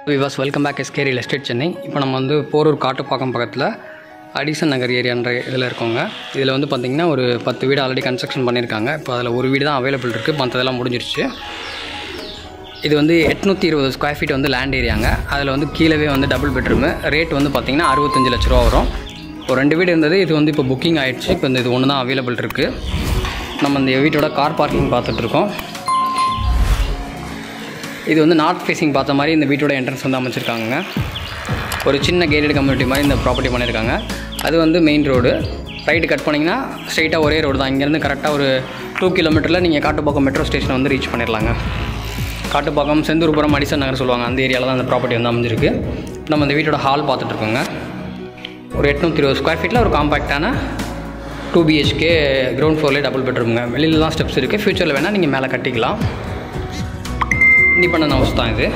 விவாஸ் welcome back S K real estate Chennai இப்போ நம்ம வந்து போரூர் காட்டுப்பாக்கம் பக்கத்தில் அடிசன் நகர் ஏரியான்ற இதில் இருக்கோங்க இதில் வந்து பார்த்திங்கன்னா ஒரு பத்து வீடு ஆல்ரெடி கன்ஸ்ட்ரக்ஷன் பண்ணியிருக்காங்க இப்போ அதில் ஒரு வீடு தான் அவைலபிள் இருக்குது மற்றதெல்லாம் முடிஞ்சிருச்சு இது வந்து எட்நூற்றி இருபது ஸ்கொயர் ஃபீட் வந்து லேண்ட் ஏரியாங்க அதில் வந்து கீழவே வந்து டபுள் பெட்ரூமு ரேட் வந்து பார்த்திங்கன்னா அறுபத்தஞ்சு லட்ச ரூபா வரும் ஒரு ரெண்டு வீடு இருந்தது இது வந்து இப்போ புக்கிங் ஆயிடுச்சு இப்போ இந்த இது ஒன்று தான் அவைலபிள் இருக்குது நம்ம இந்த வீட்டோட கார் பார்க்கிங் பார்த்துட்ருக்கோம் இது வந்து நார்த் ஃபேஸிங் பார்த்த மாதிரி இந்த வீட்டோட என்ட்ரன்ஸ் வந்து அமைச்சிருக்காங்க ஒரு சின்ன கேட்டட் கம்யூனிட்டி மாதிரி இந்த ப்ராப்பர்ட்டி பண்ணியிருக்காங்க அது வந்து மெயின் ரோடு ரைட்டு கட் பண்ணிங்கன்னா ஸ்ட்ரைட்டாக ஒரே ரோடு தான் இங்கேருந்து கரெக்டாக ஒரு டூ கிலோமீட்டரில் நீங்கள் காட்டுப்பாக்கம் மெட்ரோ ஸ்டேஷன் வந்து ரீச் பண்ணிடலாங்க காட்டுப்பாக்கம் செந்தூர்புரம் அடிசன் நகர் சொல்லுவாங்க அந்த ஏரியாவில் தான் அந்த ப்ராப்பர்ட்டி வந்து அமைஞ்சிருக்கு நம்ம இந்த வீட்டோட ஹால் பார்த்துட்ருக்கோங்க ஒரு எட்நூற்றி இருபது ஸ்கொயர் ஃபீட்டில் ஒரு காம்பேக்டான டூ பிஹெச்கே கிரவுண்ட் ஃப்ளோர்லேயே டபுள் பெட்ரூமுங்க வெளியில் தான் ஸ்டெப்ஸ் இருக்குது ஃப்யூச்சரில் வேணால் நீங்கள் மேலே கட்டிக்கலாம் இண்டிபெண்டன்ட் ஹவுஸ் தான் இது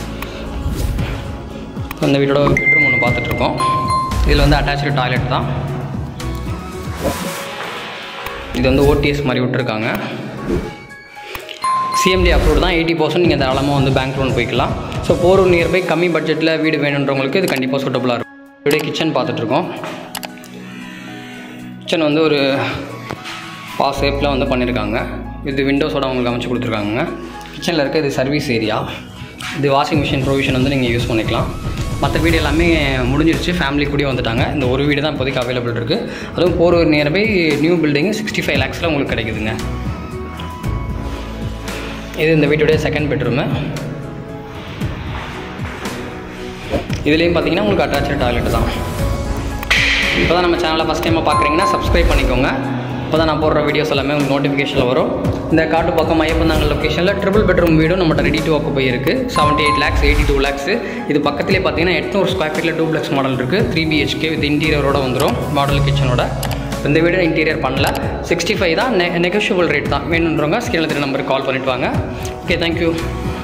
இந்த வீட்டோட பெட்ரூம் ஒன்று பார்த்துட்ருக்கோம் இதில் வந்து அட்டாச்சு டாய்லெட் தான் இது வந்து ஓடிஎஸ் மாதிரி விட்டுருக்காங்க சிஎம்டி அப்ரூவ் தான் எயிட்டி பர்சன்ட் நீங்கள் தாராளமாக வந்து பேங்க் லோன் போய்க்கலாம் ஸோ போரூர் நியர்பை கம்மி பட்ஜெட்டில் வீடு வேணுன்றவங்களுக்கு இது கண்டிப்பாக சூட்டபுளாக இருக்கும் வீடியோ கிச்சன் பார்த்துட்ருக்கோம் கிச்சன் வந்து ஒரு பா ஷேப்பில் வந்து பண்ணியிருக்காங்க இது விண்டோஸோட அவங்களுக்கு அமைச்சு கொடுத்துருக்காங்க கிச்சனில் இருக்க இது சர்வீஸ் ஏரியா இது வாஷிங் மிஷின் ப்ரொவிஷன் வந்து நீங்கள் யூஸ் பண்ணிக்கலாம் மற்ற வீடு எல்லாமே முடிஞ்சிருச்சு ஃபேமிலி கூடயே வந்துட்டாங்க இந்த ஒரு வீடு தான் இப்போதைக்கு அவைலபிள் இருக்குது அதுவும் Porur nearby new building sixty five லேக்ஸில் உங்களுக்கு கிடைக்குதுங்க இது இந்த வீட்டுடைய செகண்ட் பெட்ரூமு இதுலேயும் பார்த்தீங்கன்னா உங்களுக்கு அட்டாச்சு டாய்லெட் தான் இப்போ தான் நம்ம சேனலை ஃபஸ்ட் டைமாக பார்க்குறீங்கன்னா சப்ஸ்கிரைப் பண்ணிக்கோங்க இப்போ தான் நான் போடுற வீடியோஸ் எல்லாமே உங்களுக்கு நோட்டிஃபிகேஷன் வரும் இந்த காட்டு பக்கம் ஐயப்பந்தாங்கல் லொக்கேஷனில் ட்ரிபிள் பெட்ரூம் வீடும் நம்மகிட்ட ரெடி டு ஒக்கு போயிருக்கு seventy eight lakhs eighty two lakhs இது பக்கத்துலேயே பார்த்தீங்கன்னா எட்நூறு ஸ்கொயர் ஃபீட்டில் டூப்ளெக்ஸ் மாடல் இருக்குது த்ரீ பிஹெச்கே வித் இன்டீரியரோட வந்துடும் மாடல் கிச்சனோட இந்த வீடு இன்டீரியர் பண்ணல சிக்ஸ்டி ஃபைவ் தான் நெ நெகோஷியபிள் ரேட் தான் வேணுன்றவங்க ஸ்கிரீனில் திரு நம்பருக்கு கால் பண்ணிட்டு வாங்க ஓகே தேங்க்யூ